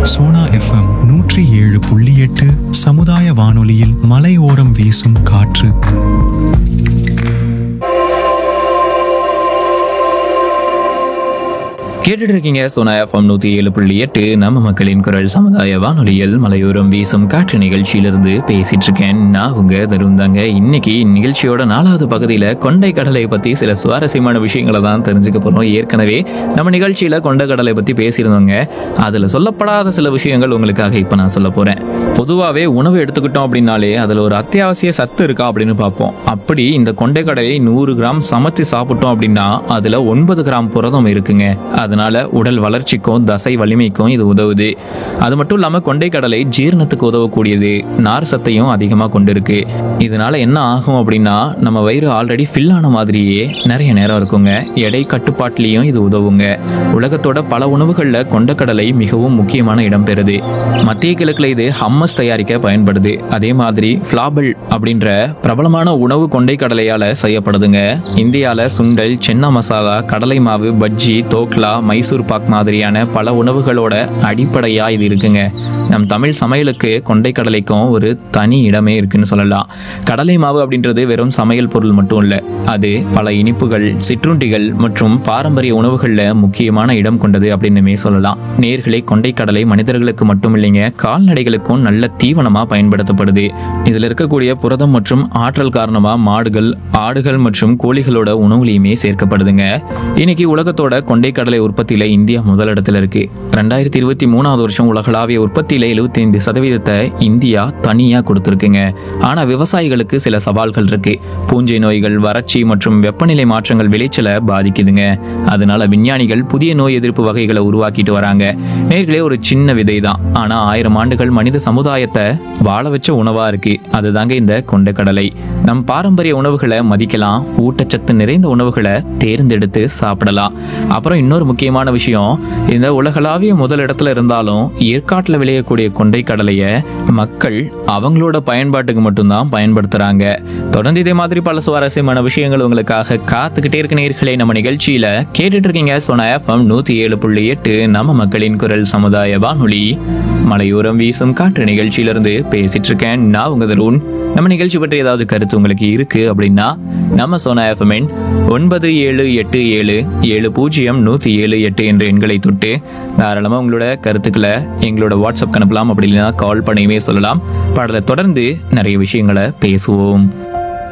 Sona FM நூற்றி ஏழு புள்ளி எட்டு சமுதாய வானொலியில் மலையோரம் வீசும் காற்று கேட்டுட்டு இருக்கீங்க சோனா எஃப்எம் நூத்தி ஏழு புள்ளி எட்டு நம்ம மக்களின் குரல் சமுதாய வானொலியில் மலையோரம் வீசும் காற்று நிகழ்ச்சியிலிருந்து பேசிட்டு இருக்கேன் நான் உங்க தருண் தாங்க இன்னைக்கு நிகழ்ச்சியோட நாலாவது பகுதியில கொண்டை கடலை பத்தி சில சுவாரஸ்யமான விஷயங்களை தான் தெரிஞ்சுக்க போறோம் ஏற்கனவே நம்ம நிகழ்ச்சியில கொண்டை கடலை பத்தி பேசியிருந்தோங்க அதுல சொல்லப்படாத சில விஷயங்கள் உங்களுக்காக இப்ப நான் சொல்ல போறேன் பொதுவாகவே உணவு எடுத்துக்கிட்டோம் அப்படின்னாலே அதில் ஒரு அத்தியாவசிய சத்து இருக்கா அப்படின்னு பார்ப்போம் அப்படி இந்த கொண்டைக்கடலை நூறு கிராம் சமைச்சு சாப்பிட்டோம் அப்படின்னா அதில் ஒன்பது கிராம் புரதம் இருக்குங்க அதனால உடல் வளர்ச்சிக்கும் தசை வலிமைக்கும் இது உதவுது அது மட்டும் இல்லாமல் கொண்டைக்கடலை ஜீரணத்துக்கு உதவக்கூடியது நார் சத்தையும் அதிகமாக கொண்டிருக்கு இதனால என்ன ஆகும் அப்படின்னா நம்ம வயிறு ஆல்ரெடி ஃபில் ஆன மாதிரியே நிறைய நேரம் இருக்குங்க எடை கட்டுப்பாட்டிலையும் இது உதவுங்க உலகத்தோட பல உணவுகளில் கொண்டக்கடலை மிகவும் முக்கியமான இடம் பெறுது மத்திய கிழக்குல இது ஹம்மஸ் தயாரிக்க பயன்படுது அதே மாதிரி ஃபிளாபிள் அப்படின்ற பிரபலமான உணவு கொண்டை கடலையால செய்யப்படுதுங்க இந்தியால சுண்டல் சென்னா மசாலா கடலை மாவு பஜ்ஜி தோக்லா மைசூர் பாக் மாதிரியான பல உணவுகளோட அடிப்படையா இது இருக்குங்க நம் தமிழ் சமையலுக்கு கொண்டை கடலைக்கும் ஒரு தனி இடமே இருக்குன்னு சொல்லலாம் கடலை மாவு அப்படின்றது வெறும் சமையல் பொருள் மட்டும் இல்ல அது பல இனிப்புகள் சிற்றுண்டிகள் மற்றும் பாரம்பரிய உணவுகள்ல முக்கியமான இடம் கொண்டது அப்படின்னுமே சொல்லலாம் நேர்களை கொண்டை கடலை மனிதர்களுக்கு மட்டும் இல்லைங்க கால்நடைகளுக்கும் நல்ல தீவனமா பயன்படுத்தப்படுது இதுல இருக்கக்கூடிய புரதம் மற்றும் ஆற்றல் காரணமா மாடுகள் ஆடுகள் மற்றும் கோழிகளோட உணவுலையுமே சேர்க்கப்படுதுங்க இன்னைக்கு உலகத்தோட கொண்டை கடலை உற்பத்தியில இந்தியா முதலிடத்துல இருக்கு ரெண்டாயிரத்தி இருபத்தி மூணாவது வருஷம் உலகளாவிய உற்பத்தியில 75% சதவீதத்தை இந்தியா தனியா கொடுத்துருக்குங்க ஆனா விவசாயிகளுக்கு சில சவால்கள் இருக்கு பூஞ்சை நோய்கள் வறட்சி மற்றும் வெப்பநிலை மாற்றங்கள் விளைச்சலை பாதிக்குதுங்க அதனால விஞ்ஞானிகள் புதிய நோய் எதிர்ப்பு வகைகளை உருவாக்கிட்டு வராங்க நேர்களே ஒரு சின்ன விதை தான் ஆனா ஆயிரம் ஆண்டுகள் மனித சமுதாயத்தை வாழ வச்ச உணவா இருக்கு அதுதாங்க இந்த கொண்டைக்கடலை நம் பாரம்பரிய உணவுகளை மதிக்கலாம் ஊட்டச்சத்து நிறைந்த உணவுகளை தேர்ந்தெடுத்து சாப்பிடலாம் அப்புறம் இன்னொரு முக்கியமான விஷயம் இந்த உலகளாவிய முதல் இடத்துல இருந்தாலும் ஏற்காட்டில் விளையக்கூடிய கொண்டை கடலையை மக்கள் அவங்களோட பயன்பாட்டுக்கு மட்டும்தான் பயன்படுத்துறாங்க தொடர்ந்து இதே மாதிரி பல சுவாரஸ்யமான விஷயங்கள் உங்களுக்காக காத்துக்கிட்டே இருக்க நேர்களே நம்ம நிகழ்ச்சியில கேட்டுட்டு இருக்கீங்க சோனா எஃப்எம் நூத்தி ஏழு புள்ளி எட்டு நம்ம மக்களின் குரல் சமுதாய வானொலி மலையோரம் வீசும் காற்று நிகழ்ச்சியிலிருந்து பேசிட்டு இருக்கேன் நான் உங்க தருண் நம்ம நிகழ்ச்சி பற்றி ஏதாவது கருத்து உங்களுக்கு இருக்கு அப்படின்னா நம்ம சோனா எஃப்எம்என் ஒன்பது ஏழு எட்டு ஏழு ஏழு பூஜ்ஜியம் நூற்றி ஏழு எட்டு என்ற எண்களை தொட்டு தாராளமாக உங்களோட கருத்துக்களை எங்களோட வாட்ஸ்அப் அனுப்பலாம் அப்படி இல்லைன்னா கால் பண்ணியுமே சொல்லலாம் பாடலை தொடர்ந்து நிறைய விஷயங்களை பேசுவோம்